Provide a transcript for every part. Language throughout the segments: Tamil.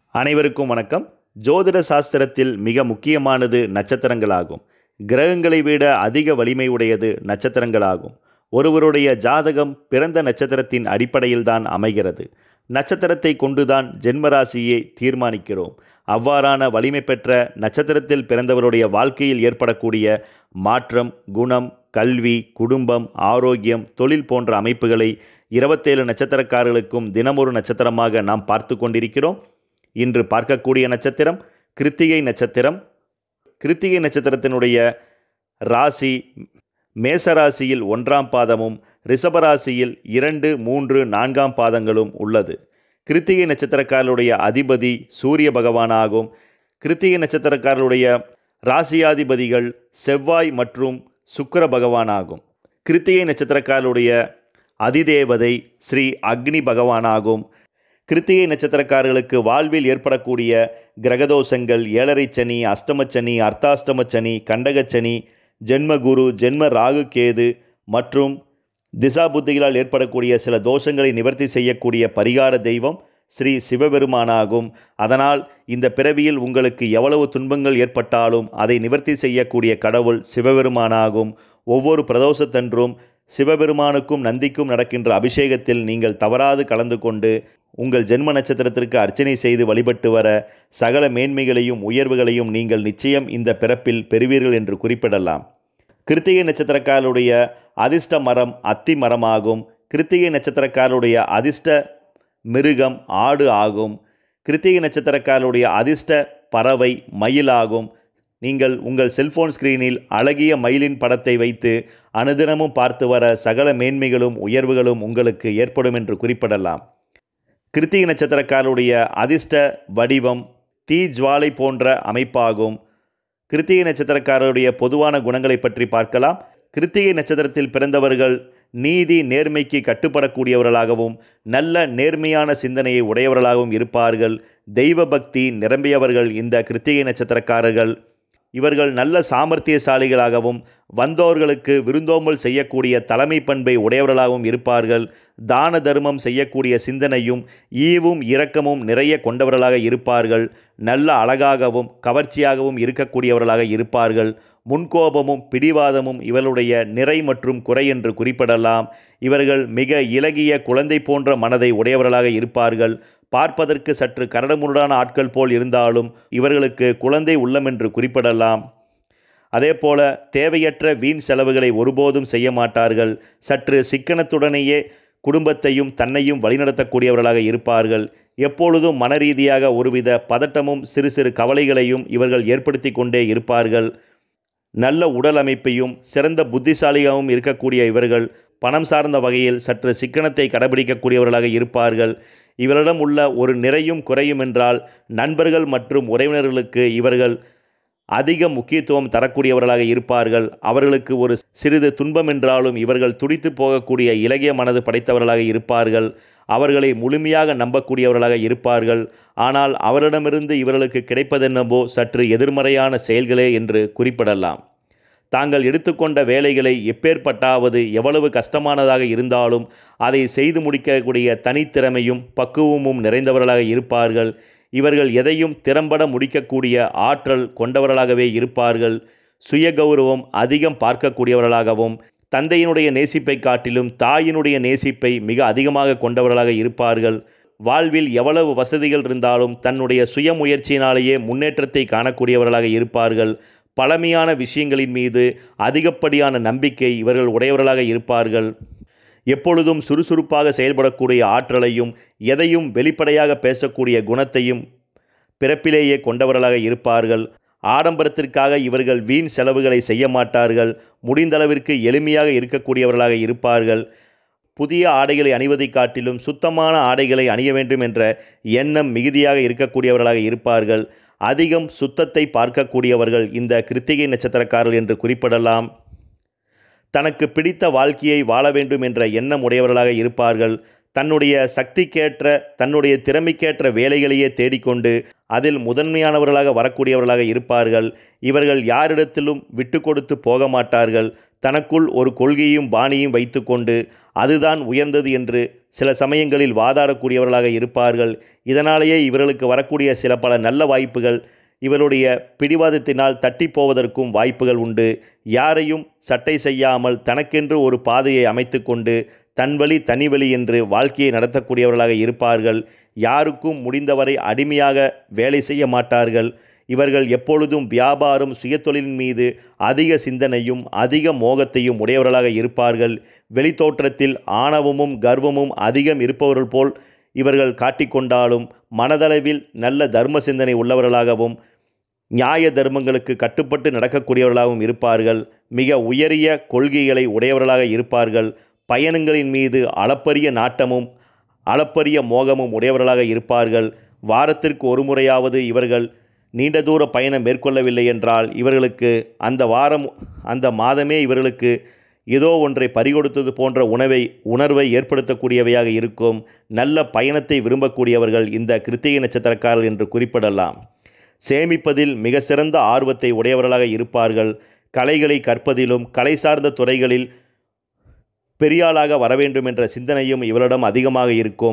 அனைவருக்கும் வணக்கம் ஜோதிட சாஸ்திரத்தில் மிக முக்கியமானது நட்சத்திரங்களாகும் கிரகங்களை விட அதிக வலிமை உடையது நட்சத்திரங்களாகும் ஒருவருடைய ஜாதகம் பிறந்த நட்சத்திரத்தின் அடிப்படையில்தான் அமைகிறது நட்சத்திரத்தை கொண்டுதான் ஜென்மராசியை தீர்மானிக்கிறோம் அவ்வாறான வலிமை பெற்ற நட்சத்திரத்தில் பிறந்தவருடைய வாழ்க்கையில் ஏற்படக்கூடிய மாற்றம் குணம் கல்வி குடும்பம் ஆரோக்கியம் தொழில் போன்ற அமைப்புகளை இருபத்தேழு நட்சத்திரக்காரர்களுக்கும் தினமொரு நட்சத்திரமாக நாம் பார்த்து கொண்டிருக்கிறோம் இன்று பார்க்கக்கூடிய நட்சத்திரம் கிருத்திகை நட்சத்திரம் கிருத்திகை நட்சத்திரத்தினுடைய ராசி மேசராசியில் ஒன்றாம் பாதமும் ரிஷபராசியில் இரண்டு மூன்று நான்காம் பாதங்களும் உள்ளது கிருத்திகை நட்சத்திரக்காரருடைய அதிபதி சூரிய பகவானாகும் கிருத்திகை நட்சத்திரக்காரருடைய ராசியாதிபதிகள் செவ்வாய் மற்றும் சுக்கிர பகவானாகும் கிருத்திகை நட்சத்திரக்காரருடைய அதிதேவதை ஸ்ரீ அக்னி பகவானாகும் கிருத்திகை நட்சத்திரக்காரர்களுக்கு வாழ்வில் ஏற்படக்கூடிய கிரகதோஷங்கள் ஏழரை சனி அஷ்டமச்சனி அர்த்தாஷ்டமச்சனி கண்டகச்சனி ஜென்மகுரு ஜென்ம ராகு கேது மற்றும் திசா புத்திகளால் ஏற்படக்கூடிய சில தோஷங்களை நிவர்த்தி செய்யக்கூடிய பரிகார தெய்வம் ஸ்ரீ சிவபெருமானாகும் அதனால் இந்த பிறவியில் உங்களுக்கு எவ்வளவு துன்பங்கள் ஏற்பட்டாலும் அதை நிவர்த்தி செய்யக்கூடிய கடவுள் சிவபெருமானாகும் ஒவ்வொரு பிரதோஷத்தன்றும் சிவபெருமானுக்கும் நந்திக்கும் நடக்கின்ற அபிஷேகத்தில் நீங்கள் தவறாது கலந்து கொண்டு உங்கள் ஜென்ம நட்சத்திரத்திற்கு அர்ச்சனை செய்து வழிபட்டு வர சகல மேன்மைகளையும் உயர்வுகளையும் நீங்கள் நிச்சயம் இந்த பிறப்பில் பெறுவீர்கள் என்று குறிப்பிடலாம் கிருத்திகை நட்சத்திரக்காரருடைய அதிர்ஷ்ட மரம் அத்தி மரமாகும் கிருத்திகை நட்சத்திரக்காரருடைய அதிர்ஷ்ட மிருகம் ஆடு ஆகும் கிருத்திகை நட்சத்திரக்காரருடைய அதிர்ஷ்ட பறவை மயிலாகும் நீங்கள் உங்கள் செல்போன் ஸ்கிரீனில் அழகிய மயிலின் படத்தை வைத்து அனுதினமும் பார்த்து வர சகல மேன்மைகளும் உயர்வுகளும் உங்களுக்கு ஏற்படும் என்று குறிப்பிடலாம் கிருத்திகை நட்சத்திரக்காரருடைய அதிர்ஷ்ட வடிவம் தீ ஜுவாலை போன்ற அமைப்பாகும் கிருத்திகை நட்சத்திரக்காரருடைய பொதுவான குணங்களை பற்றி பார்க்கலாம் கிருத்திகை நட்சத்திரத்தில் பிறந்தவர்கள் நீதி நேர்மைக்கு கட்டுப்படக்கூடியவர்களாகவும் நல்ல நேர்மையான சிந்தனையை உடையவர்களாகவும் இருப்பார்கள் தெய்வ பக்தி நிரம்பியவர்கள் இந்த கிருத்திகை நட்சத்திரக்காரர்கள் இவர்கள் நல்ல சாமர்த்தியசாலிகளாகவும் வந்தோர்களுக்கு விருந்தோம்பல் செய்யக்கூடிய தலைமை பண்பை உடையவர்களாகவும் இருப்பார்கள் தான தர்மம் செய்யக்கூடிய சிந்தனையும் ஈவும் இரக்கமும் நிறைய கொண்டவர்களாக இருப்பார்கள் நல்ல அழகாகவும் கவர்ச்சியாகவும் இருக்கக்கூடியவர்களாக இருப்பார்கள் முன்கோபமும் பிடிவாதமும் இவர்களுடைய நிறை மற்றும் குறை என்று குறிப்பிடலாம் இவர்கள் மிக இலகிய குழந்தை போன்ற மனதை உடையவர்களாக இருப்பார்கள் பார்ப்பதற்கு சற்று கரடுமுரடான ஆட்கள் போல் இருந்தாலும் இவர்களுக்கு குழந்தை உள்ளம் என்று குறிப்பிடலாம் அதேபோல தேவையற்ற வீண் செலவுகளை ஒருபோதும் செய்ய மாட்டார்கள் சற்று சிக்கனத்துடனேயே குடும்பத்தையும் தன்னையும் வழிநடத்தக்கூடியவர்களாக இருப்பார்கள் எப்பொழுதும் மனரீதியாக ஒருவித பதட்டமும் சிறு சிறு கவலைகளையும் இவர்கள் ஏற்படுத்தி கொண்டே இருப்பார்கள் நல்ல உடல் அமைப்பையும் சிறந்த புத்திசாலியாகவும் இருக்கக்கூடிய இவர்கள் பணம் சார்ந்த வகையில் சற்று சிக்கனத்தை கடைபிடிக்கக்கூடியவர்களாக இருப்பார்கள் இவரிடம் உள்ள ஒரு நிறையும் குறையும் என்றால் நண்பர்கள் மற்றும் உறவினர்களுக்கு இவர்கள் அதிக முக்கியத்துவம் தரக்கூடியவர்களாக இருப்பார்கள் அவர்களுக்கு ஒரு சிறிது துன்பம் என்றாலும் இவர்கள் துடித்து போகக்கூடிய இலகிய மனது படைத்தவர்களாக இருப்பார்கள் அவர்களை முழுமையாக நம்பக்கூடியவர்களாக இருப்பார்கள் ஆனால் அவரிடமிருந்து இவர்களுக்கு கிடைப்பதென்னவோ சற்று எதிர்மறையான செயல்களே என்று குறிப்பிடலாம் தாங்கள் எடுத்துக்கொண்ட வேலைகளை எப்பேற்பட்டாவது எவ்வளவு கஷ்டமானதாக இருந்தாலும் அதை செய்து முடிக்கக்கூடிய தனித்திறமையும் பக்குவமும் நிறைந்தவர்களாக இருப்பார்கள் இவர்கள் எதையும் திறம்பட முடிக்கக்கூடிய ஆற்றல் கொண்டவர்களாகவே இருப்பார்கள் சுய கௌரவம் அதிகம் பார்க்கக்கூடியவர்களாகவும் தந்தையினுடைய நேசிப்பை காட்டிலும் தாயினுடைய நேசிப்பை மிக அதிகமாக கொண்டவர்களாக இருப்பார்கள் வாழ்வில் எவ்வளவு வசதிகள் இருந்தாலும் தன்னுடைய சுய முயற்சியினாலேயே முன்னேற்றத்தை காணக்கூடியவர்களாக இருப்பார்கள் பழமையான விஷயங்களின் மீது அதிகப்படியான நம்பிக்கை இவர்கள் உடையவர்களாக இருப்பார்கள் எப்பொழுதும் சுறுசுறுப்பாக செயல்படக்கூடிய ஆற்றலையும் எதையும் வெளிப்படையாக பேசக்கூடிய குணத்தையும் பிறப்பிலேயே கொண்டவர்களாக இருப்பார்கள் ஆடம்பரத்திற்காக இவர்கள் வீண் செலவுகளை செய்ய மாட்டார்கள் முடிந்தளவிற்கு எளிமையாக இருக்கக்கூடியவர்களாக இருப்பார்கள் புதிய ஆடைகளை அணிவதை காட்டிலும் சுத்தமான ஆடைகளை அணிய வேண்டும் என்ற எண்ணம் மிகுதியாக இருக்கக்கூடியவர்களாக இருப்பார்கள் அதிகம் சுத்தத்தை பார்க்கக்கூடியவர்கள் இந்த கிருத்திகை நட்சத்திரக்காரர்கள் என்று குறிப்பிடலாம் தனக்கு பிடித்த வாழ்க்கையை வாழ வேண்டும் என்ற எண்ணம் உடையவர்களாக இருப்பார்கள் தன்னுடைய சக்திக்கேற்ற தன்னுடைய திறமைக்கேற்ற வேலைகளையே தேடிக்கொண்டு அதில் முதன்மையானவர்களாக வரக்கூடியவர்களாக இருப்பார்கள் இவர்கள் யாரிடத்திலும் விட்டு கொடுத்து போக மாட்டார்கள் தனக்குள் ஒரு கொள்கையும் பாணியும் வைத்துக்கொண்டு அதுதான் உயர்ந்தது என்று சில சமயங்களில் வாதாடக்கூடியவர்களாக இருப்பார்கள் இதனாலேயே இவர்களுக்கு வரக்கூடிய சில பல நல்ல வாய்ப்புகள் இவருடைய பிடிவாதத்தினால் தட்டி போவதற்கும் வாய்ப்புகள் உண்டு யாரையும் சட்டை செய்யாமல் தனக்கென்று ஒரு பாதையை அமைத்து கொண்டு தன் வழி தனி வழி என்று வாழ்க்கையை நடத்தக்கூடியவர்களாக இருப்பார்கள் யாருக்கும் முடிந்தவரை அடிமையாக வேலை செய்ய மாட்டார்கள் இவர்கள் எப்பொழுதும் வியாபாரம் சுயதொழிலின் மீது அதிக சிந்தனையும் அதிக மோகத்தையும் உடையவர்களாக இருப்பார்கள் வெளித்தோற்றத்தில் ஆணவமும் கர்வமும் அதிகம் இருப்பவர்கள் போல் இவர்கள் காட்டிக்கொண்டாலும் மனதளவில் நல்ல தர்ம சிந்தனை உள்ளவர்களாகவும் நியாய தர்மங்களுக்கு கட்டுப்பட்டு நடக்கக்கூடியவர்களாகவும் இருப்பார்கள் மிக உயரிய கொள்கைகளை உடையவர்களாக இருப்பார்கள் பயணங்களின் மீது அளப்பரிய நாட்டமும் அளப்பரிய மோகமும் உடையவர்களாக இருப்பார்கள் வாரத்திற்கு ஒரு முறையாவது இவர்கள் நீண்ட தூர பயணம் மேற்கொள்ளவில்லை என்றால் இவர்களுக்கு அந்த வாரம் அந்த மாதமே இவர்களுக்கு ஏதோ ஒன்றை பறிகொடுத்தது போன்ற உணவை உணர்வை ஏற்படுத்தக்கூடியவையாக இருக்கும் நல்ல பயணத்தை விரும்பக்கூடியவர்கள் இந்த கிருத்திகை நட்சத்திரக்காரர்கள் என்று குறிப்பிடலாம் சேமிப்பதில் மிக சிறந்த ஆர்வத்தை உடையவர்களாக இருப்பார்கள் கலைகளை கற்பதிலும் கலை சார்ந்த துறைகளில் பெரியாளாக வர வேண்டும் என்ற சிந்தனையும் இவரிடம் அதிகமாக இருக்கும்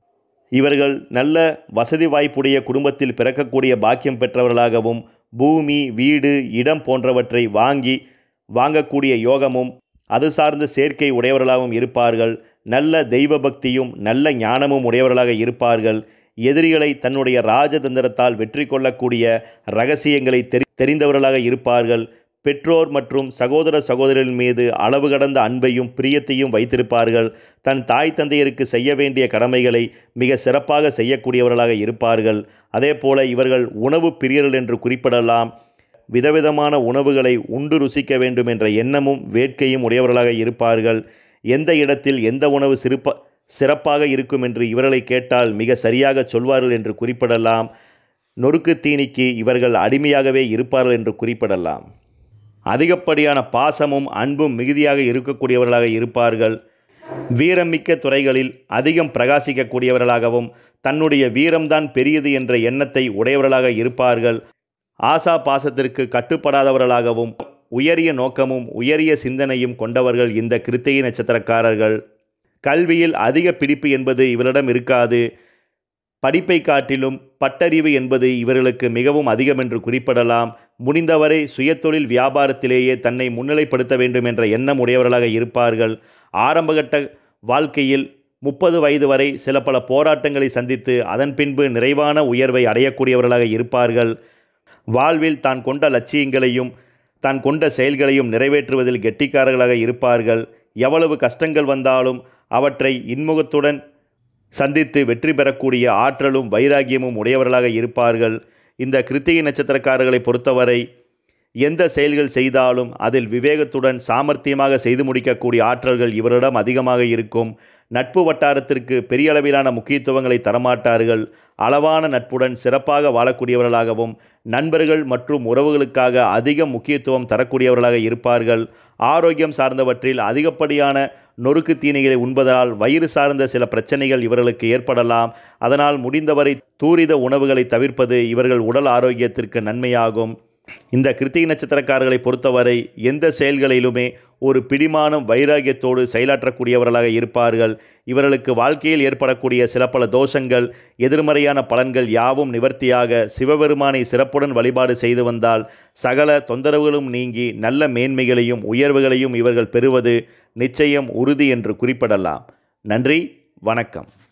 இவர்கள் நல்ல வசதி வாய்ப்புடைய குடும்பத்தில் பிறக்கக்கூடிய பாக்கியம் பெற்றவர்களாகவும் பூமி வீடு இடம் போன்றவற்றை வாங்கி வாங்கக்கூடிய யோகமும் அது சார்ந்த சேர்க்கை உடையவர்களாகவும் இருப்பார்கள் நல்ல தெய்வ பக்தியும் நல்ல ஞானமும் உடையவர்களாக இருப்பார்கள் எதிரிகளை தன்னுடைய ராஜதந்திரத்தால் வெற்றி கொள்ளக்கூடிய ரகசியங்களை தெரி தெரிந்தவர்களாக இருப்பார்கள் பெற்றோர் மற்றும் சகோதர சகோதரிகள் மீது அளவு கடந்த அன்பையும் பிரியத்தையும் வைத்திருப்பார்கள் தன் தாய் தந்தையருக்கு செய்ய வேண்டிய கடமைகளை மிக சிறப்பாக செய்யக்கூடியவர்களாக இருப்பார்கள் அதே போல இவர்கள் உணவு பிரியர்கள் என்று குறிப்பிடலாம் விதவிதமான உணவுகளை உண்டு ருசிக்க வேண்டும் என்ற எண்ணமும் வேட்கையும் உடையவர்களாக இருப்பார்கள் எந்த இடத்தில் எந்த உணவு சிறப்ப சிறப்பாக இருக்கும் என்று இவர்களை கேட்டால் மிக சரியாக சொல்வார்கள் என்று குறிப்பிடலாம் நொறுக்கு தீனிக்கு இவர்கள் அடிமையாகவே இருப்பார்கள் என்று குறிப்பிடலாம் அதிகப்படியான பாசமும் அன்பும் மிகுதியாக இருக்கக்கூடியவர்களாக இருப்பார்கள் வீரமிக்க துறைகளில் அதிகம் பிரகாசிக்கக்கூடியவர்களாகவும் தன்னுடைய வீரம்தான் பெரியது என்ற எண்ணத்தை உடையவர்களாக இருப்பார்கள் ஆசா பாசத்திற்கு கட்டுப்படாதவர்களாகவும் உயரிய நோக்கமும் உயரிய சிந்தனையும் கொண்டவர்கள் இந்த கிருத்திகை நட்சத்திரக்காரர்கள் கல்வியில் அதிக பிடிப்பு என்பது இவரிடம் இருக்காது படிப்பை காட்டிலும் பட்டறிவு என்பது இவர்களுக்கு மிகவும் அதிகம் என்று குறிப்பிடலாம் முடிந்தவரை சுயதொழில் வியாபாரத்திலேயே தன்னை முன்னிலைப்படுத்த வேண்டும் என்ற எண்ணம் உடையவர்களாக இருப்பார்கள் ஆரம்பகட்ட வாழ்க்கையில் முப்பது வயது வரை சில பல போராட்டங்களை சந்தித்து அதன் பின்பு நிறைவான உயர்வை அடையக்கூடியவர்களாக இருப்பார்கள் வாழ்வில் தான் கொண்ட லட்சியங்களையும் தான் கொண்ட செயல்களையும் நிறைவேற்றுவதில் கெட்டிக்காரர்களாக இருப்பார்கள் எவ்வளவு கஷ்டங்கள் வந்தாலும் அவற்றை இன்முகத்துடன் சந்தித்து வெற்றி பெறக்கூடிய ஆற்றலும் வைராகியமும் உடையவர்களாக இருப்பார்கள் இந்த கிருத்திகை நட்சத்திரக்காரர்களை பொறுத்தவரை எந்த செயல்கள் செய்தாலும் அதில் விவேகத்துடன் சாமர்த்தியமாக செய்து முடிக்கக்கூடிய ஆற்றல்கள் இவரிடம் அதிகமாக இருக்கும் நட்பு வட்டாரத்திற்கு பெரிய அளவிலான முக்கியத்துவங்களை தரமாட்டார்கள் அளவான நட்புடன் சிறப்பாக வாழக்கூடியவர்களாகவும் நண்பர்கள் மற்றும் உறவுகளுக்காக அதிக முக்கியத்துவம் தரக்கூடியவர்களாக இருப்பார்கள் ஆரோக்கியம் சார்ந்தவற்றில் அதிகப்படியான நொறுக்கு தீனிகளை உண்பதால் வயிறு சார்ந்த சில பிரச்சனைகள் இவர்களுக்கு ஏற்படலாம் அதனால் முடிந்தவரை தூரித உணவுகளை தவிர்ப்பது இவர்கள் உடல் ஆரோக்கியத்திற்கு நன்மையாகும் இந்த கிருத்திகை நட்சத்திரக்காரர்களை பொறுத்தவரை எந்த செயல்களிலுமே ஒரு பிடிமானம் வைராகியத்தோடு செயலாற்றக்கூடியவர்களாக இருப்பார்கள் இவர்களுக்கு வாழ்க்கையில் ஏற்படக்கூடிய சில பல தோஷங்கள் எதிர்மறையான பலன்கள் யாவும் நிவர்த்தியாக சிவபெருமானை சிறப்புடன் வழிபாடு செய்து வந்தால் சகல தொந்தரவுகளும் நீங்கி நல்ல மேன்மைகளையும் உயர்வுகளையும் இவர்கள் பெறுவது நிச்சயம் உறுதி என்று குறிப்பிடலாம் நன்றி வணக்கம்